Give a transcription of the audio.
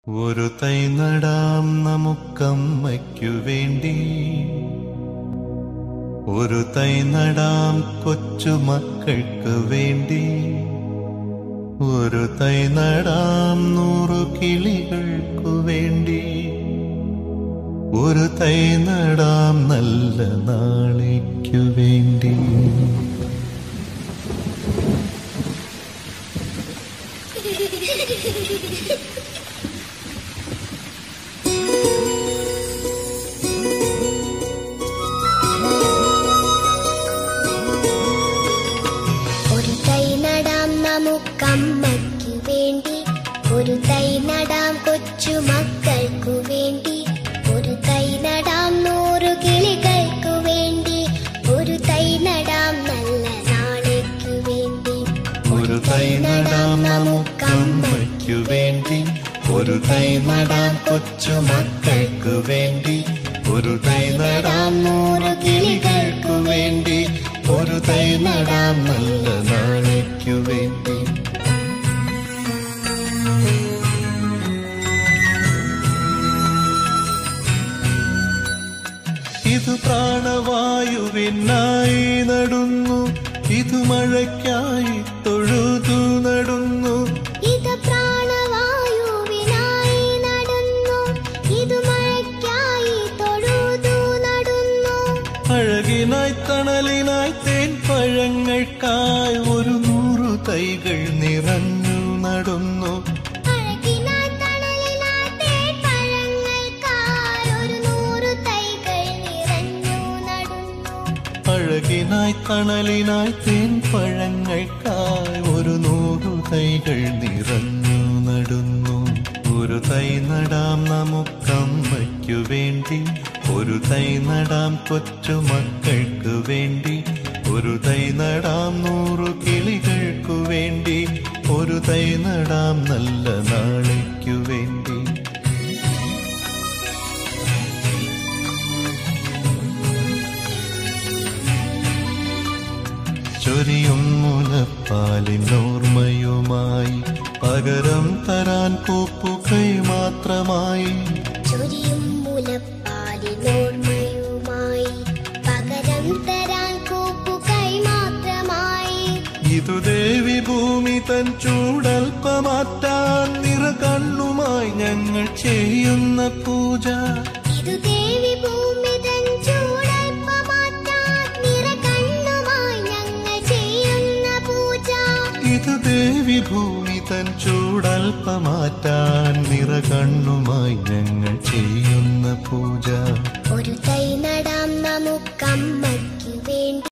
ഒരു തൈ നടാം നമുക്കമ്മയ്ക്കു വേണ്ടി ഒരു തൈ നടാം കൊച്ചുമക്കൾക്ക് വേണ്ടി ഒരു തൈ നടാം നൂറു കിളികൾക്കു വേണ്ടി ഒരു തൈ നടാം നല്ല നാളേക്കു വേണ്ടി ഒരു തൈ നടാം നമുക്കമ്മയ്ക്കു വേണ്ടി ഒരു തൈ നടാം കൊച്ചു മക്കൾക്കു വേണ്ടി ഒരു തൈ നടാം നൂറു കിളികൾക്കു വേണ്ടി ഒരു തൈ നടാം നല്ല നാളേക്കു വേണ്ടി ഒരു തൈ നടാം നമുക്കമ്മയ്ക്കു വേണ്ടി ഒരു തൈ നടാം കൊച്ചു മക്കൾക്കു വേണ്ടി ഒരു തൈ നടാം നൂറ് കിളികൾക്കു വേണ്ടി ഒരു തൈ നടാം നല്ല നാളേക്കു വേണ്ടി ഇത് പ്രാണവായുവിനായി നടുന്നു ഇത് മഴയ്ക്കായി തൊഴുതു നടുന്നു ഇത് പ്രാണവായുവിനായി നടന്നു ഇത് മഴയ്ക്കായി തൊഴുതു നടന്നു അഴകിനായി തണലിനായി തേൻ പഴങ്ങൾക്കായി ഒരു നൂറു തൈകൾ നിറഞ്ഞു നടുന്നു അഴകിനായി തണലിനായി തേൻപഴങ്ങൾക്കായി ഒരു നൂറു തൈകൾ നിറഞ്ഞു നടന്നു അഴകിനായി തണലിനായി തേൻ പഴങ്ങൾക്കായി ഒരു നൂറു തൈകൾ നിറഞ്ഞു നടുന്നു ഒരു തൈ നടാം നമുക്കമ്മയ്ക്കു വേണ്ടി ഒരു തൈ നടാം കൊച്ചു മക്കൾക്ക് വേണ്ടി ഒരു തൈ നടാം നൂറു കിളികൾക്കു വേണ്ടി ഒരു തൈ നടാം നല്ല നാളേക്കു വേണ്ടി ചൊരിയും മുലപ്പാലിനോർമ്മയുമായി പകരം തരാൻ കൂപ്പുകൈ മാത്രമായി ചൊരിയും മുലപ്പാലിനോർമ്മയുമായി പകരം തരാൻ കൂപ്പുകൈ മാത്രമായി ഇതു ദേവി ഭൂമി തൻ ചൂടൽപ്പമാറ്റാൻ നിറ കണ്ണുമായി ഞങ്ങൾ ചെയ്യുന്ന പൂജ ഇതു ദേവി ഭൂമി തൻ ചൂടൽപ്പമാറ്റാൻ നിറകണ്ണുമായി ഞങ്ങൾ ചെയ്യുന്ന പൂജ ഇത് ദേവി ഭൂമി തൻ ചൂടൽപ്പമാറ്റാൻ നിറ കണ്ണുമായി ഞങ്ങൾ ചെയ്യുന്ന പൂജ ഒരു തൈ നടാം നമുക്കമ്മയ്ക്കു വേണ്ടി